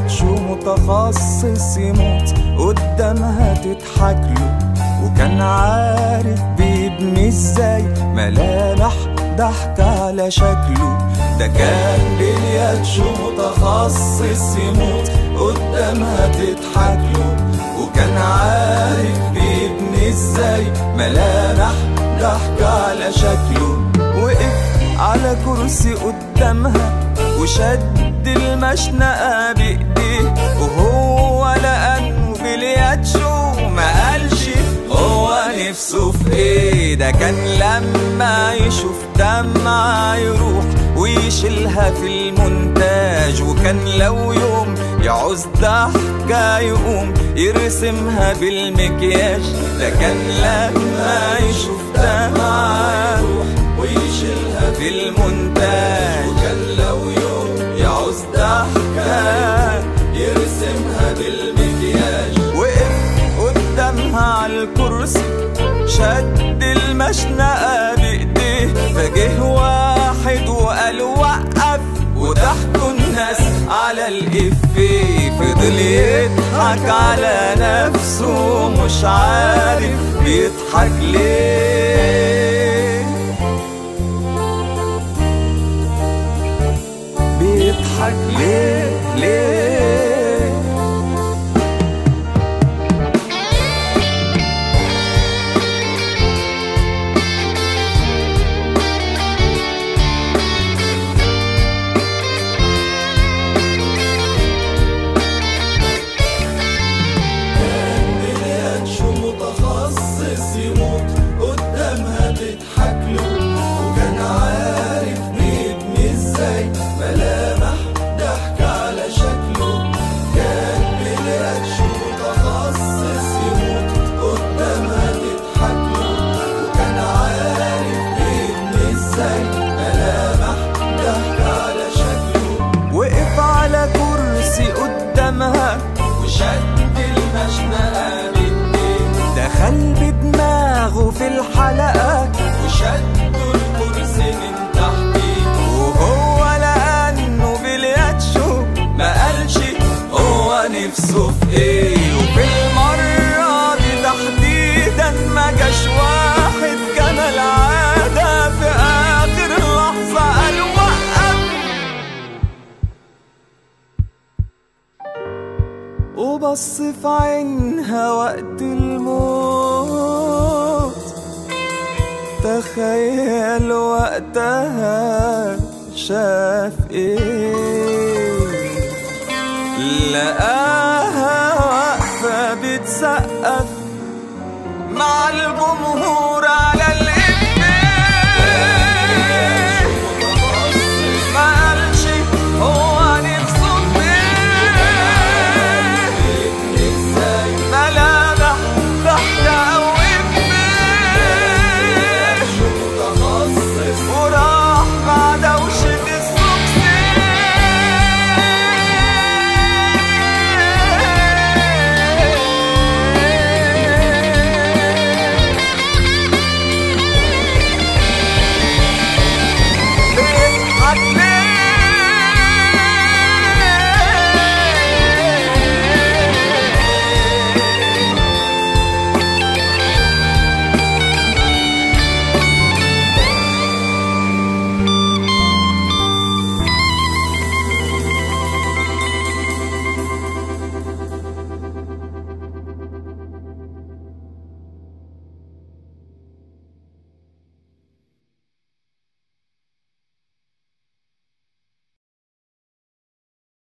بلياتشو متخصص يموت قدامها تضحك له وكان عارف بيبني ازاي ملامح ضحك على شكله ده كان بلياتشو متخصص يموت قدامها تضحك له وكان عارف بيبني ازاي ملامح ضحك على شكله وقف على كرسي قدامها وشد المشنقة بإيديه وهو لأنه بلياتشو ما قالش هو نفسه في ايه ده كان لما يشوف دمعة يروح ويشيلها في المونتاج وكان لو يوم يعوز ضحكة يقوم يرسمها بالمكياج ده كان لما يشوف دمعة يروح ويشيلها في المونتاج وكان لو يوم يعوز ضحكة يرسمها بالمكياج وقف قدامها على الكرسي شد المشنقة بإيديه فجه واحد وقال وقف وضحكوا الناس على الإفيه فضل يضحك على نفسه مش عارف بيضحك ليه بيضحك ليه ليه بلياتشو متخصص يموت قدامها تضحك له وكان عارف بيبني ازاي ملامح ضحك على شكله كان بلياتشو متخصص يموت قدامها تضحك له وكان عارف بيبني ازاي ملامح ضحك على شكله وقف على كرسي قدامها وشد المشنقة بالدين دخل بدماغه في الحلقة وشدوا الكرسي من تحتيه وهو لأنه بلياتشو ما قالش هو نفسه في ايه وفي المرة دي تحديدا ما جاش واحد كما العادة في آخر لحظة قال وقف وبص في عينها وقت الموت تخيل وقتها شاف ايه لقاها واقفة بتسقف مع الجمهور